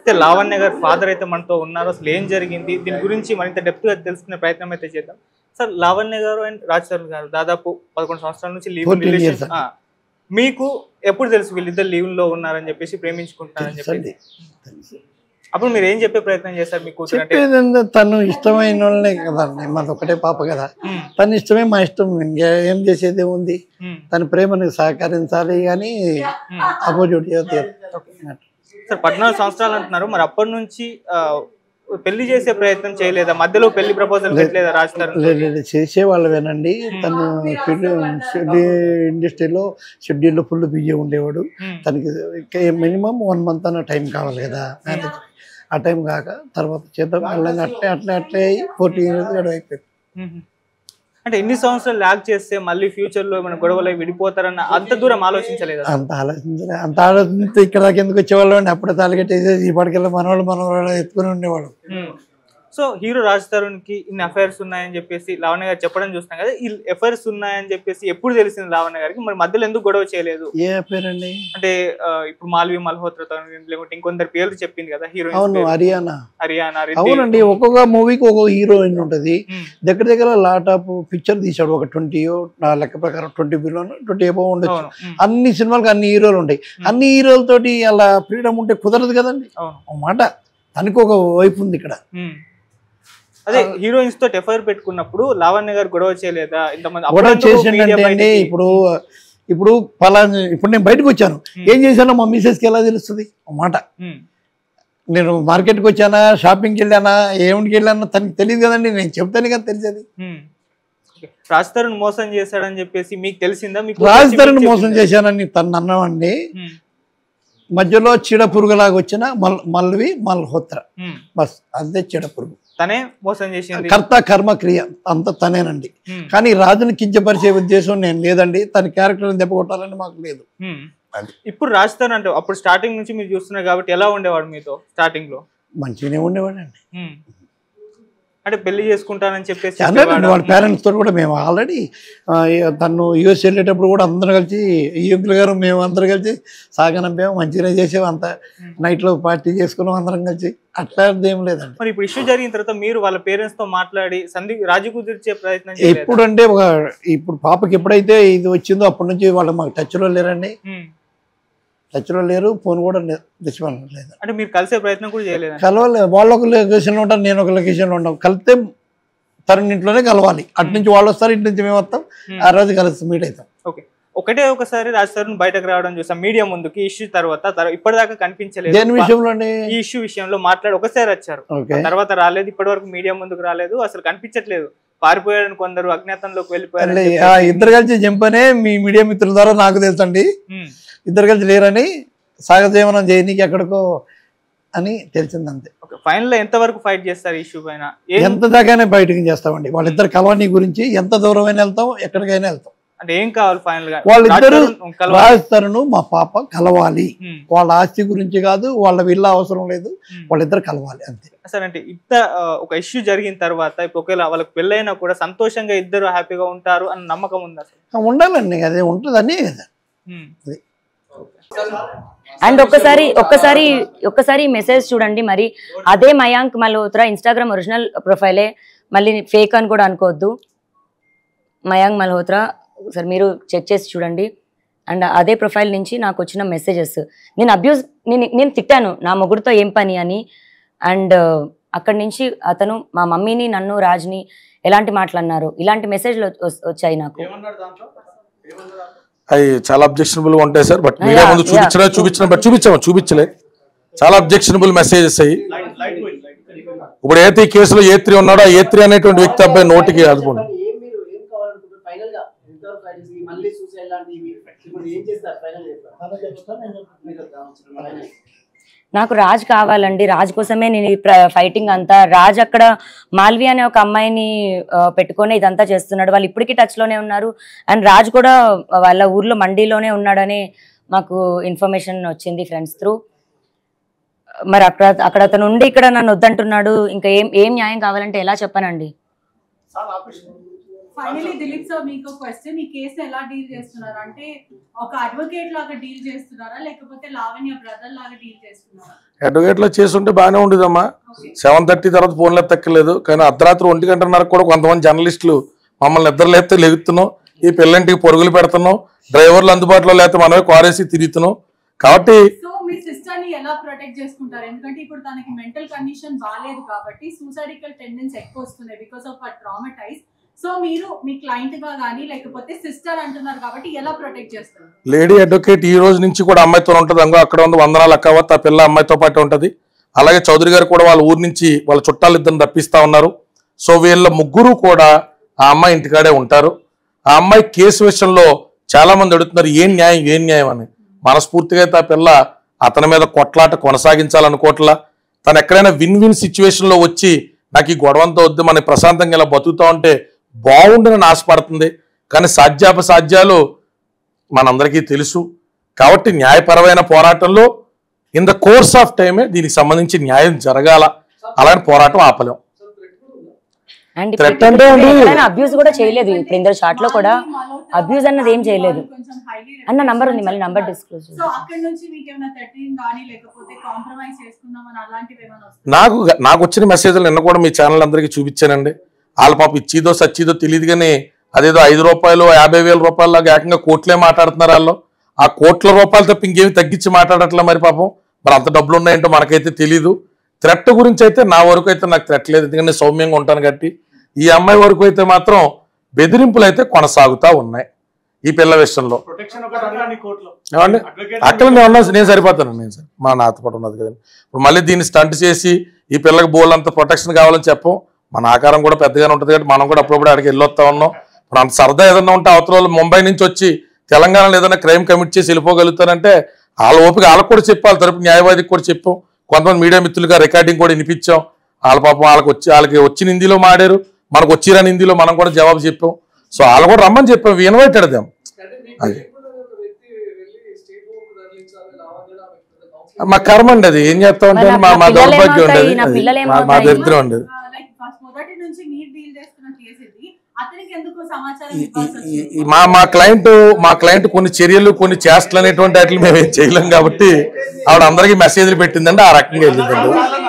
అయితే లావణ్య గారు ఫాదర్ అయితే మనతో ఉన్నారు అసలు ఏం జరిగింది దీని గురించి మరింత డెప్త్ గా తెలుసుకునే ప్రయత్నం అయితే చేద్దాం సార్ లావణ్య గారు అండ్ రాజ్ తరుణ్ గారు దాదాపు పదకొండు సంవత్సరాల నుంచి లీవ్ 14 years రిలేషన్ మీకు ఎప్పుడు తెలుసు వీళ్ళిద్దరు లీవ్ లో ఉన్నారని చెప్పేసి ప్రేమించుకుంటున్నారని చెప్పేసి తెలుసండి అప్పుడు మీరు ఏం చెప్పే ప్రయత్నం చేస్తారు మీ కూతురు అంటే చెప్పేది ఏందో తను ఇష్టమైన వాళ్ళనే కదండి మాది ఒకటే పాప కదా ఉమ్, తన ఇష్టమే మా ఇష్టం ఇంకా ఏం చేసేది ఉంది ఉమ్, తన ప్రేమను సహకరించాలి కానీ ఉమ్. అపోజిట్ సార్ పద్నాలుగు సంవత్సరాలు అంటున్నారు మరి అప్పటి నుంచి ఆ, పెళ్లి చేసే ప్రయత్నం చేయలేదా మధ్యలో పెళ్లి ప్రపోజల్ పెట్టలేదా రాజ్ తరుణ్ చేసే వాళ్ళవేనండి తను షెడ్యూల్ ఇండస్ట్రీలో షెడ్యూల్లో ఫుల్ బిజీ ఉండేవాడు ఉమ్, తనకి మినిమం వన్ మంత్ అన్న టైం కావాలి కదా మ్యారేజ్ ఆ టైం కాక తర్వాత చేద్దాం మళ్ళీ అట్లే అట్లే అట్లే అయ్యి ఫోర్టీన్ ఇయర్స్ గడువు అయిపోయింది ఉమ్. అంటే ఎన్ని సంవత్సరాలు ల్యాగ్ చేస్తే మళ్ళీ ఫ్యూచర్ లో మన గొడవలు అయి విడిపోతారన్న అంత దూరం ఆలోచించలేదా అంత ఆలోచించలే అంత ఆలోచించి ఇక్కడ దాకా ఎందుకు వచ్చేవాళ్ళు అండి అప్పుడే తాలిగట్టేసేసి ఈ పడికెళ్ళి మనవాళ్ళు మనవాళ్ళు ఎత్తుకుని ఉండేవాళ్ళు um. So hero Raj Tarun కి ఇన్ని అఫైర్స్ ఉన్నాయని చెప్పేసి లావణ్య గారు చెప్పడం చూస్తున్నాం కదా ఈ అఫైర్స్ ఉన్నాయని చెప్పేసి ఎప్పుడు తెలిసింది లావణ్య గారికి మరి మధ్యలో ఎందుకు గొడవ చేయలేదు ఏ పేరండి అంటే ఆ, ఇప్పుడు మాల్వి మల్హోత్రతో లేకుంటే ఇంకొందరు పేర్లు చెప్పింది కదా అవును హీరోయిన్ హర్యానా హరియానా రెడ్డి అవునండి ఒక్కొక్క మూవీకి ఒక్కొక్క హీరోయిన్ ఉంటుంది ఉమ్, దగ్గర దగ్గర లాట్ ఆఫ్ పిక్చర్ తీశాడు ఒక ట్వంటీ నా లెక్క ప్రకారం ట్వంటీ బిలో ట్వంటీ ఎబో ఉండొచ్చు అవును ఉమ్, అన్ని సినిమాలకు అన్ని హీరోలు ఉంటాయి అన్ని హీరోలతోటి అలా ఫ్రీడమ్ ఉంటే కుదరదు కదండి అవును ఒక మాట తనకు ఒక వైపు ఉంది ఇక్కడ ఉమ్. అదే హీరోయిన్స్ తో ఎఫ్ఐఆర్ పెట్టుకున్నప్పుడు లావణ్య గారు గొడవ చేయలేదా ఇంతమంది గొడవ అప్పుడంతా media చేసిండంటే అండి బయటికి- ఇప్పుడు ఇప్పుడు పలానా ఇప్పుడు నేను బయటకు వచ్చాను ఏం చేశానో మా మిసెస్కి ఎలా తెలుస్తుంది ఒక మాట ఉమ్, నేను మార్కెట్కి వచ్చానా షాపింగ్కి వెళ్ళానా ఏమిటికి వెళ్ళానా తనకి తెలియదు కదండి నేను చెప్తాను కదా తెలిసేది ఉమ్. ఓకే. రాజ్ తరుణ్ మోసం చేశాడని చెప్పేసి మీకు తెలిసిందా మీకు రాజ్ తరుణ్ మీకు మోసం చెప్పిందా? చేశానని తను అన్నామండి ఉమ్, మధ్యలో చీడ పురుగులాగా వచ్చిన మల్ మల్వి మల్హోత్ర ఉమ్. బస్ అదే చీడ పురుగు తనే మోసం చేసింది కర్త కర్మ క్రియ అంత తనేనండి ఉమ్, కానీ రాజుని కించపరిచే ఉద్దేశం నేను లేదండి తన క్యారెక్టర్ని దెబ్బ కొట్టాలని మాకు లేదు ఉమ్. అది. ఇప్పుడు రాజ్ తరుణ్ అంటే అప్పుడు స్టార్టింగ్ నుంచి మీరు చూస్తున్నారు కాబట్టి ఎలా ఉండేవాడు మీతో స్టార్టింగ్ లో మంచిగానే ఉండేవాడండి ఉమ్. అంటే పెళ్లి చేసుకుంటానని చెప్పేసి అన్నాడండి చెప్పేవాడా? వాళ్ళ పేరెంట్స్ తోటి కూడా మేము ఆల్రెడీ తను యూఎస్ వెళ్ళేటప్పుడు కూడా అందరం కలిసి ఈ అంకుల్ గారు మేము అందరం కలిసి సాగనంపాము మంచిగానే చేసాము అంత నైట్లో పార్టీ చేసుకున్నాం అందరం కలిసి అట్లాంటిది ఏం లేదండి మరి ఇప్పుడు ఇష్యూ జరిగిన తర్వాత మీరు వాళ్ళ పేరెంట్స్ తో మాట్లాడి సంధి రాజు కుదిర్చే ప్రయత్నం చేయలేదా? ఎప్పుడు అంటే ఒక ఇప్పుడు పాపకి ఎప్పుడైతే ఇది వచ్చిందో అప్పటి నుంచి వాళ్ళు మాకు టచ్లో లేరండి ఉమ్. టచ్లో లేరు ఫోన్ కూడా తెచ్చిపోవడం లేదు అంటే మీరు కలిసే ప్రయత్నం కూడా చేయలేదా కలవాలి వాళ్ళు ఒక లొకేషన్లో ఉంటారు నేను ఒక లొకేషన్లో ఉంటాం కలిస్తే తరుణ్ ఇంట్లోనే కలవాలి అటు నుంచి వాళ్ళు వస్తారు ఇటు నుంచి మేము వస్తాం ఆ రోజు కలిసి మీట్ అవుతాం ఓకే ఒకటే ఒకసారి రాజ్ తరుణ్ బయటకు రావడం చూసాం మీడియా ముందుకి ఇష్యూ తర్వాత తర్వా- ఇప్పటిదాకా కనిపించలేదు దేని విషయంలో అండి ఈ ఇష్యూ విషయంలో మాట్లాడి ఒకసారి వచ్చారు ఓకే తర్వాత రాలేదు ఇప్పటి వరకు మీడియా ముందుకు రాలేదు అసలు కనిపించట్లేదు పారిపోయాడని కొందరు అజ్ఞాతంలోకి వెళ్ళిపోయారు అంటే ఆ ఇద్దరు కలిసి జంపనే మీ మీడియా మిత్రుల ద్వారా నాకు తెలుసండి ఇద్దరు కలిసి లేరని సాగజీవనం చేయనీకి ఎక్కడికో అని తెలిసిందంతే ఫైనల్ లో ఎంత వరకు ఫైట్ చేస్తారు ఇష్యూ పైన ఏం ఎంత దాకానే బయటకు చేస్తామండి వాళ్ళిద్దరు కలవని గురించి ఎంత దూరమైనా వెళ్తాం ఎక్కడికైనా వెళ్తాం అంటే ఏం కావాలి ఫైనల్ గా వాళ్ళిద్దరు రాజ్ తరుణ్ కలవాలి. రాజస్థాను మా పాప కలవాలి ఉమ్, వాళ్ళ ఆస్తి గురించి కాదు వాళ్ళ విల్ల అవసరం లేదు ఉమ్. వాళ్ళిద్దరు కలవాలి అంతే సరే అంటే ఇంత ఆ, ఒక ఇష్యూ జరిగిన తర్వాత ఇప్పుడు ఒకవేళ వాళ్ళకి పెళ్ళైనా కూడా సంతోషంగా ఇద్దరు హ్యాపీగా ఉంటారు అని నమ్మకం ఉంది అసలు ఉండాలండి అదే ఉంటుందని కదా ఉమ్. అండ్ ఒక్కసారి ఒక్కసారి ఒక్కసారి మెసేజ్ చూడండి మరి అదే మయాంక్ మల్హోత్రా ఇన్స్టాగ్రామ్ ఒరిజినల్ ప్రొఫైలే మళ్ళీ ఫేక్ అని కూడా అనుకోవద్దు మయాంక్ మల్హోత్రా ఒకసారి మీరు చెక్ చేసి చూడండి అండ్ అదే ప్రొఫైల్ నుంచి నాకు వచ్చిన మెసేజెస్ నేను అబ్యూస్ నేను నేను తిట్టాను నా మొగుడుతో ఏం పని అని అండ్ అక్కడి నుంచి అతను మా మమ్మీని నన్ను రాజ్ని ఎలాంటి మాటలు అన్నారు ఇలాంటి మెసేజ్లు వచ్- వచ్చాయి నాకు అవి చాలా అబ్జెక్షనబుల్ గా ఉంటాయి సార్ బట్ మీడియా Yeah, ముందు చూపించలే చూపించిన బట్ చూపించాము చూపించలే చాలా అబ్జెక్షనబుల్ మెసేజెస్ అయ్యి ఇప్పుడు ఏతి కేసులో ఏ త్రీ ఉన్నాడో ఏ త్రీ అనేటువంటి వ్యక్తి అబ్బాయి నోటికి అదుపుండు ఏం మీరు ఏం కావాలనుకుంటారు ఫైనల్ గా ఎంతవరకు ఫైట్ చేసి మళ్ళీ సూసైడ్ లాంటివి ఇప్పుడు ఏం చేస్తారు ఫైనల్ చేస్తారు నాకు రాజ్ కావాలండి రాజ్ కోసమే నేను ఈ ఫైటింగ్ అంతా రాజ్ అక్కడ మాల్వి అనే ఒక అమ్మాయిని ఆ, పెట్టుకొని ఇదంతా చేస్తున్నాడు వాళ్ళు ఇప్పటికీ టచ్ లోనే ఉన్నారు అండ్ రాజ్ కూడా వాళ్ళ ఊర్లో మండీలోనే ఉన్నాడని మాకు ఇన్ఫర్మేషన్ వచ్చింది ఫ్రెండ్స్ త్రూ మరి అక్కడ అక్కడ అతను ఉండి ఇక్కడ నన్ను వద్దంటున్నాడు ఇంకా ఏం ఏం న్యాయం కావాలంటే ఎలా చెప్పానండి ఫైనలీ దిలీప్ సార్ మీకు క్వశ్చన్ ఈ కేసు ఎలా డీల్ చేస్తున్నారు అంటే ఒక అడ్వకేట్ లాగా డీల్ చేస్తున్నారా లేకపోతే లావణ్య బ్రదర్ లాగా డీల్ చేస్తున్నారా అడ్వకేట్లో చేసుంటే బాగానే ఉండేదమ్మా సెవెన్ థర్టీ తర్వాత ఫోన్లో తక్కలేదు కానీ అర్ధరాత్రి ఒంటి గంటన్నర కూడా కొంతమంది జర్నలిస్టులు మమ్మల్ని నిద్ర లేస్తే లెగుతున్నాం ఈ పిల్లంటికి పొరుగులు పెడుతున్నాం డ్రైవర్లు అందుబాటులో లేకపోతే మనమే కారేసి తిరుగుతున్నాం కాబట్టి సో మీ సిస్టర్ ని ఎలా ప్రొటెక్ట్ చేసుకుంటారు ఎందుకంటే ఇప్పుడు తనకి మెంటల్ కండిషన్ బాగాలేదు కాబట్టి సూసైడికల్ టెండెన్స్ ఎక్కువ వస్తున్నాయి బికాస్ ఆఫ్ ఆ ట్రామటైజ్ సో మీరు మీ క్లయింట్ గా కానీ లేకపోతే సిస్టర్ అంటున్నారు కాబట్టి ఎలా ప్రొటెక్ట్ చేస్తారు లేడీ అడ్వకేట్ ఈ రోజు నుంచి కూడా అమ్మాయితో ఉంటుంది అంగో అక్కడ ఉంది వందనాలు అక్కవత్ ఆ పిల్ల అమ్మాయితో పాటు ఉంటుంది అలాగే చౌదరి గారు కూడా వాళ్ళ ఊరు నుంచి వాళ్ళ చుట్టాలు ఇద్దరిని రప్పిస్తా ఉన్నారు సో వీళ్ళ ముగ్గురు కూడా ఆ అమ్మాయి ఇంటికాడే ఉంటారు ఆ అమ్మాయి కేసు విషయంలో చాలా మంది అడుగుతున్నారు ఏం న్యాయం ఏం న్యాయం అని మనస్ఫూర్తిగా అయితే ఆ పిల్ల అతని మీద కొట్లాట కొనసాగించాలనుకోవట్లా తను ఎక్కడైనా విన్ విన్ సిచ్యువేషన్ లో వచ్చి నాకు ఈ గొడవంతా వద్దు మన ప్రశాంతంగా ఇలా బతుకుతా ఉంటే బాగుండని ఆశపడుతుంది కానీ సాధ్యాపసాధ్యాలు మనందరికీ తెలుసు కాబట్టి న్యాయపరమైన పోరాటంలో ఇన్ ద కోర్స్ ఆఫ్ టైమే దీనికి సంబంధించి న్యాయం జరగాల అలాంటి పోరాటం ఆపలేం అండ్ Threat అంటే అండి- అబ్యూస్ కూడా చేయలేదు ఇప్పుడు ఇందరు షార్ట్ లో కూడా అబ్యూస్ అన్నది ఏం చేయలేదు అన్న నంబర్ ఉంది మళ్ళీ నంబర్ డిస్క్లోజ్ సో అక్కడ నుంచి మీకు ఏమైనా థర్టీన్ కానీ లేకపోతే కాంప్రమైజ్ చేసుకుందామని అలాంటివి ఏమైనా వస్తాయి నాకు నాకు వచ్చిన మెసేజ్లు నిన్న కూడా మీ ఛానల్ అందరికీ చూపించానండి వాళ్ళ పాప ఇచ్చిదో సచ్చిదో తెలియదు కానీ అదేదో ఐదు రూపాయలు యాభై వేల రూపాయల ఏకంగా కోట్లే మాట్లాడుతున్నారు వాళ్ళు ఆ కోట్ల రూపాయలు తప్ప ఇంకేమి తగ్గించి మాట్లాడట్లే మరి పాపం మరి అంత డబ్బులు ఉన్నాయంటో మనకైతే తెలీదు థ్రెట్ గురించి అయితే నా వరకు అయితే నాకు థ్రెట్ లేదు ఎందుకంటే సౌమ్యంగా ఉంటాను కాబట్టి ఈ అమ్మాయి వరకు అయితే మాత్రం బెదిరింపులు అయితే కొనసాగుతా ఉన్నాయి ఈ పిల్ల విషయంలో ప్రొటెక్షన్ ఒకటి అడగాలి కోర్టులో ఏమండి అక్కడ నేను ఉన్నా నేను సరిపోతాను నేను సార్ మా నాతో పాటు ఉన్నది కదండి ఇప్పుడు మళ్ళీ దీన్ని స్టంట్ చేసి ఈ పిల్లకి బోల్ అంత ప్రొటెక్షన్ కావాలని చెప్పం మన ఆకారం కూడా పెద్దగానే ఉంటుంది కాబట్టి మనం కూడా అప్పుడప్పుడు అక్కడికి వెళ్ళొస్తా ఉన్నాం ఇప్పుడు అంత సరదా ఏదన్నా ఉంటే అవతల వాళ్ళు ముంబై నుంచి వచ్చి తెలంగాణలో ఏదైనా క్రైమ్ కమిట్ చేసి వెళ్ళిపోగలుగుతారంటే వాళ్ళ ఓపిక వాళ్ళకి కూడా చెప్పాలి తరపు న్యాయవాదికి కూడా చెప్పాం కొంతమంది మీడియా మిత్రులుగా రికార్డింగ్ కూడా వినిపించాం వాళ్ళ పాపం వాళ్ళకి వచ్చి వాళ్ళకి వచ్చిన హిందీలో మాడారు మనకు వచ్చిరాని హిందీలో మనం కూడా జవాబు చెప్పాం సో వాళ్ళు కూడా రమ్మని చెప్పాం ఇన్వైటెడ్ దేం అది. మా కర్మ అండి అది ఏం చేస్తా ఉంటే మరి మా మా నా పిల్లలు దౌర్భాగ్యం ఏమవుతాయి? ఉండేది నా పిల్లలు మా- మా ఏమవుతాయి? దరిద్రం ఉండేది లైక్ ఫస్ట్ మొదటి నుంచి మీరు డీల్ చేస్తున్న కేసు ఇది అతనికి ఎందుకు సమాచారం ఈ- ఇవ్వాల్సి ఈ- ఈ- వచ్చింది ఈ మా మా క్లయింట్ మా క్లయింట్ కొన్ని చర్యలు కొన్ని చేష్టలు అనేటువంటి వాటిని మేము ఏం చేయలేం కాబట్టి ఆవిడ అందరికీ మెసేజ్లు పెట్టిందండి ఆ రకంగా వెళ్ళిందండి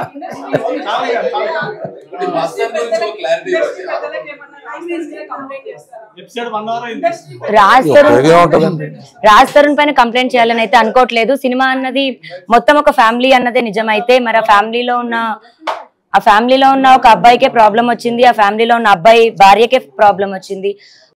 ఎపిసోడ్ వన్ అవర్ అయింది రాజ్ తరుణ్ ఉపయోగం ఉంటుందండి రాజ్ తరుణ్ పైన కంప్లైంట్ చేయాలని అయితే అనుకోవట్లేదు సినిమా అన్నది మొత్తం ఒక ఫ్యామిలీ అన్నదే నిజమైతే మరి ఆ ఫ్యామిలీలో ఉన్న ఆ ఫ్యామిలీలో ఉన్న ఒక అబ్బాయికే ప్రాబ్లం వచ్చింది ఆ ఫ్యామిలీలో ఉన్న అబ్బాయి భార్యకే ప్రాబ్లం వచ్చింది